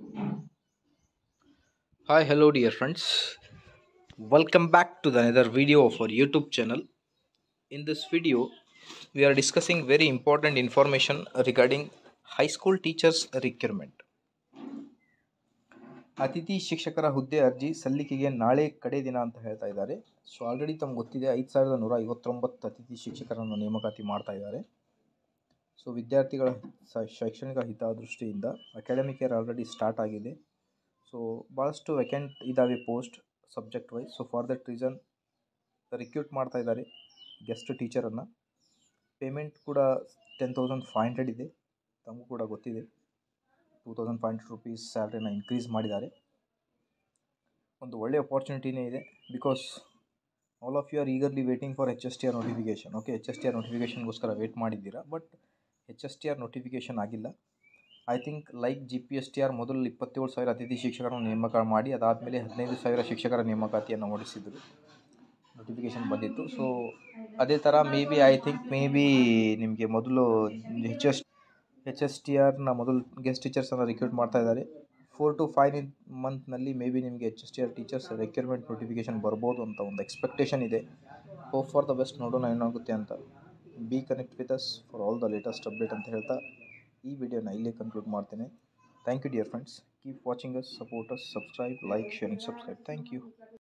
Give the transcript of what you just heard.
Hi, hello, dear friends. Welcome back to the another video of our YouTube channel. In this video, we are discussing very important information regarding high school teachers requirement. ಅತಿಥಿ ಶಿಕ್ಷಕರ ಹುದ್ದೆ ಅರ್ಜಿ ಸಲ್ಲಿಕೆಗೆ ನಾಳೆ ಕಡೆ ದಿನ ಅಂತ ಹೇಳ್ತಾ ಇದ್ದಾರೆ ಸೊ ಆಲ್ರೆಡಿ ತಮ್ಗೆ ಗೊತ್ತಿದೆ ಐದು ಸಾವಿರದ ನೂರ ಐವತ್ತೊಂಬತ್ತು ಅತಿಥಿ ಶಿಕ್ಷಕರನ್ನು ನೇಮಕಾತಿ ಮಾಡ್ತಾ ಇದ್ದಾರೆ ಸೊ ವಿದ್ಯಾರ್ಥಿಗಳ ಸ- ಶೈಕ್ಷಣಿಕ ಹಿತದೃಷ್ಟಿಯಿಂದ ಅಕಾಡೆಮಿಕ್ ಇಯರ್ ಆಲ್ರೆಡಿ ಸ್ಟಾರ್ಟ್ ಆಗಿದೆ ಸೊ ಭಾಳಷ್ಟು ವೆಕೆಂಟ್ ಇದ್ದಾವೆ post subject wise so for that reason recruit ಮಾಡ್ತಾ ಇದ್ದಾರೆ ಗೆಸ್ಟ್ ಟೀಚರನ್ನು ಪೇಮೆಂಟ್ ಕೂಡ ಟೆನ್ ತೌಸಂಡ್ ಫೈವ್ ಹಂಡ್ರೆಡ್ ಇದೆ ತಮಗೂ ಕೂಡ ಗೊತ್ತಿದೆ two thousand five hundred rupees ಸ್ಯಾಲ್ರಿನ ಇನ್ಕ್ರೀಸ್ ಮಾಡಿದ್ದಾರೆ ಒಂದು ಒಳ್ಳೆ ಅಪಾರ್ಚುನಿಟಿನೇ ಇದೆ because all of you are eagerly waiting for H S T R notification okay H S T R ನೋಟಿಫಿಕೇಷನ್ಗೋಸ್ಕರ ವೇಟ್ ಮಾಡಿದ್ದೀರಾ but H S T R notification ಆಗಿಲ್ಲ I think like G P S T R ಮೊದಲು ಇಪ್ಪತ್ತೇಳು ಸಾವಿರ ಅತಿಥಿ ಶಿಕ್ಷಕರನ್ನು ನೇಮಕ ಮಾಡಿ ಅದಾದಮೇಲೆ ಹದಿನೈದು ಸಾವಿರ ಶಿಕ್ಷಕರ ನೇಮಕಾತಿಯನ್ನು ಹೊರಡಿಸಿದರು ನೋಟಿಫಿಕೇಷನ್ ಬಂದಿತ್ತು ಸೊ ಅದೇ ಥರ maybe I think maybe ನಿಮಗೆ ಮೊದಲು H S H S T ಆರ್ನ ಮೊದಲು ಗೆಸ್ಟ್ ಟೀಚರ್ಸನ್ನು ರಿಕ್ರೂಟ್ ಮಾಡ್ತಾ ಇದ್ದಾರೆ ಫೋರ್ ಟು ಫೈವ್ ಮಂತ್ನಲ್ಲಿ ಮೇ ಬಿ ನಿಮಗೆ H S T R teachers recruitment notification ಬರ್ಬೋದು ಅಂತ ಒಂದು ಎಕ್ಸ್ಪೆಕ್ಟೇಷನ್ ಇದೆ ಹೋಪ್ ಫಾರ್ ದ ಬೆಸ್ಟ್ ನೋಡೋಣ ಏನಾಗುತ್ತೆ ಅಂತ be connect with us for all the latest update ಅಂತ ಹೇಳ್ತಾ ಈ ವಿಡಿಯೋನ ಇಲ್ಲೇ ಕನ್ಕ್ಲೂಡ್ ಮಾಡ್ತೇನೆ thank you dear friends keep watching us support us subscribe like sharing subscribe thank you